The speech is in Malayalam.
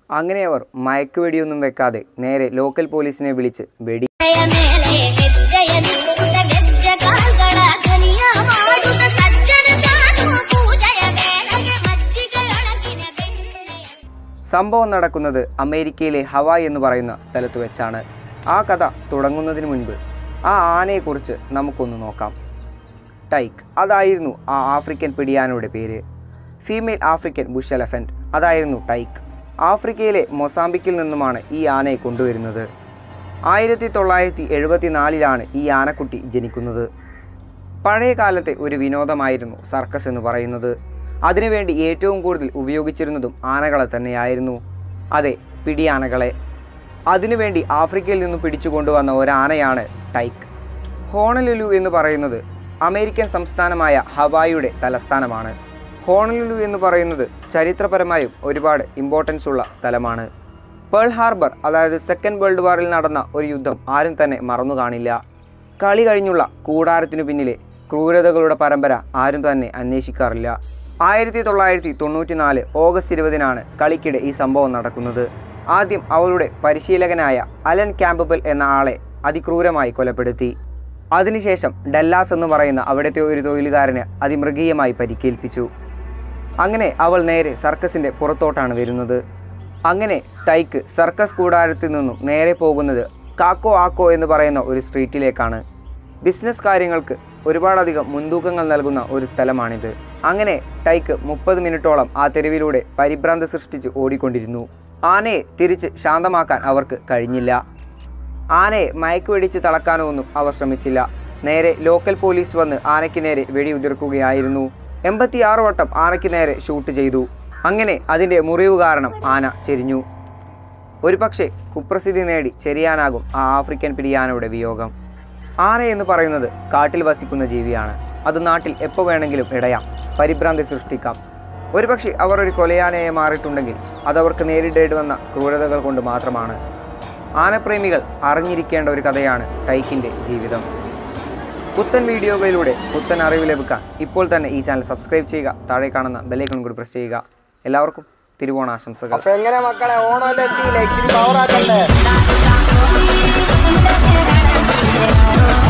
അങ്ങനെ അവർ മയക്കുവെടിയൊന്നും വെക്കാതെ നേരെ ലോക്കൽ പോലീസിനെ വിളിച്ച് വെടി ಹೆಜ್ಜೆಯ ಮೇಲೆ ಹೆಜ್ಜೆಯ ನಿಂತ ಗೆಜ್ಜೆ ಕಾಲ್ಗಳ ಧ್ವನಿಯ ಮಾಡುತ್ತ ಸಜ್ಜನ ತಾನು ಪೂಜೆಯ ವೇಳೆಗೆ ಮಜ್ಜಿಗೆಯೊಳಗಿನ ಬೆಣ್ಣೆಯ സംഭവം നടക്കുന്നത് അമേരിക്കയിലെ ഹവായ് എന്ന് പറയുന്ന സ്ഥലത്ത് വെച്ചാണ് ആ കഥ തുടങ്ങുന്നതിന് മുൻപ് ആ ആനയെക്കുറിച്ച് നമുക്കൊന്ന് നോക്കാം ടൈക്ക് അതായിരുന്നു ആ ആഫ്രിക്കൻ പിടിയാനയുടെ പേര് ഫീമെയിൽ ആഫ്രിക്കൻ ബുഷ് എലഫൻറ്റ് അതായിരുന്നു ടൈക്ക് ആഫ്രിക്കയിലെ മൊസാംബിക്കിൽ നിന്നുമാണ് ഈ ആനയെ കൊണ്ടുവരുന്നത് ആയിരത്തി തൊള്ളായിരത്തി എഴുപത്തിനാലിലാണ് ഈ ആനക്കുട്ടി ജനിക്കുന്നത് പഴയ കാലത്തെ ഒരു വിനോദമായിരുന്നു സർക്കസ് എന്ന് പറയുന്നത് അതിനുവേണ്ടി ഏറ്റവും കൂടുതൽ ഉപയോഗിച്ചിരുന്നതും ആനകളെ തന്നെയായിരുന്നു അതെ പിടിയാനകളെ അതിനുവേണ്ടി ആഫ്രിക്കയിൽ നിന്ന് പിടിച്ചുകൊണ്ടുവന്ന ഒരാനയാണ് ടൈക്ക് ഹോണലുലു എന്ന് പറയുന്നത് അമേരിക്കൻ സംസ്ഥാനമായ ഹവായിയുടെ തലസ്ഥാനമാണ് ഹോണലുലു എന്ന് പറയുന്നത് ചരിത്രപരമായും ഒരുപാട് ഇമ്പോർട്ടൻസ് ഉള്ള സ്ഥലമാണ് പേൾ ഹാർബർ അതായത് സെക്കൻഡ് വേൾഡ് വാറിൽ നടന്ന ഒരു യുദ്ധം ആരും തന്നെ മറന്നു കാണില്ല കളി കഴിഞ്ഞുള്ള കൂടാരത്തിനു പിന്നിലെ ക്രൂരതകളുടെ പരമ്പര ആരും തന്നെ അന്വേഷിക്കാറില്ല ആയിരത്തി തൊള്ളായിരത്തി തൊണ്ണൂറ്റി നാല് ഓഗസ്റ്റ് ഇരുപതിനാണ് കളിക്കിടെ ഈ സംഭവം നടക്കുന്നത് ആദ്യം അവളുടെ പരിശീലകനായ അലൻ ക്യാമ്പബൽ എന്ന ആളെ അതിക്രൂരമായി കൊലപ്പെടുത്തി അതിനുശേഷം ഡല്ലാസ് എന്ന് പറയുന്ന അവിടുത്തെ ഒരു തൊഴിലുകാരന് അതിമൃഗീയമായി പരിക്കേൽപ്പിച്ചു അങ്ങനെ അവൾ നേരെ സർക്കസിന്റെ പുറത്തോട്ടാണ് വരുന്നത് അങ്ങനെ ടൈക്ക് സർക്കസ് കൂടാരത്തിൽ നിന്നും നേരെ പോകുന്നത് കാക്കോ ആക്കോ എന്ന് പറയുന്ന ഒരു സ്ട്രീറ്റിലേക്കാണ് ബിസിനസ് കാര്യങ്ങൾക്ക് ഒരുപാടധികം മുൻതൂക്കങ്ങൾ നൽകുന്ന ഒരു സ്ഥലമാണിത് അങ്ങനെ ടൈക്ക് മുപ്പത് മിനിറ്റോളം ആ തെരുവിലൂടെ പരിഭ്രാന്തി സൃഷ്ടിച്ച് ഓടിക്കൊണ്ടിരുന്നു ആനയെ തിരിച്ച് ശാന്തമാക്കാൻ അവർക്ക് കഴിഞ്ഞില്ല ആനയെ മയക്കുവെടിച്ച് തളക്കാനോ ഒന്നും അവർ ശ്രമിച്ചില്ല നേരെ ലോക്കൽ പോലീസ് വന്ന് ആനയ്ക്ക് നേരെ വെടിയുതിർക്കുകയായിരുന്നു എൺപത്തിയാറ് വട്ടം ആനയ്ക്ക് നേരെ ഷൂട്ട് ചെയ്തു അങ്ങനെ അതിൻ്റെ മുറിവ് കാരണം ആന ചെരിഞ്ഞു ഒരുപക്ഷെ കുപ്രസിദ്ധി നേടി ചെരിയാനാകും ആ ആഫ്രിക്കൻ പിടിയാനയുടെ വിയോഗം ആന എന്ന് പറയുന്നത് കാട്ടിൽ വസിക്കുന്ന ജീവിയാണ് അത് നാട്ടിൽ എപ്പോൾ വേണമെങ്കിലും ഇടയാം പരിഭ്രാന്തി സൃഷ്ടിക്കാം ഒരുപക്ഷെ അവർ ഒരു കൊലയാനയെ മാറിയിട്ടുണ്ടെങ്കിൽ അതവർക്ക് നേരിടേണ്ടി വന്ന ക്രൂരതകൾ കൊണ്ട് മാത്രമാണ് ആനപ്രേമികൾ അറിഞ്ഞിരിക്കേണ്ട ഒരു കഥയാണ് ടൈക്കിൻ്റെ ജീവിതം പുത്തൻ വീഡിയോകളിലൂടെ പുത്തൻ അറിവ് ലഭിക്കാൻ ഇപ്പോൾ തന്നെ ഈ ചാനൽ സബ്സ്ക്രൈബ് ചെയ്യുക താഴെ കാണുന്ന ബെല്ലൈക്കൺ കൂടി പ്രസ് ചെയ്യുക എല്ലാവർക്കും തിരുവോണാശംസകൾ അപ്പൊ എങ്ങനെ മക്കളെ ഓണം എത്തിയില്ല ഇച്ചിരി പവറാക്കണ്ടേ ും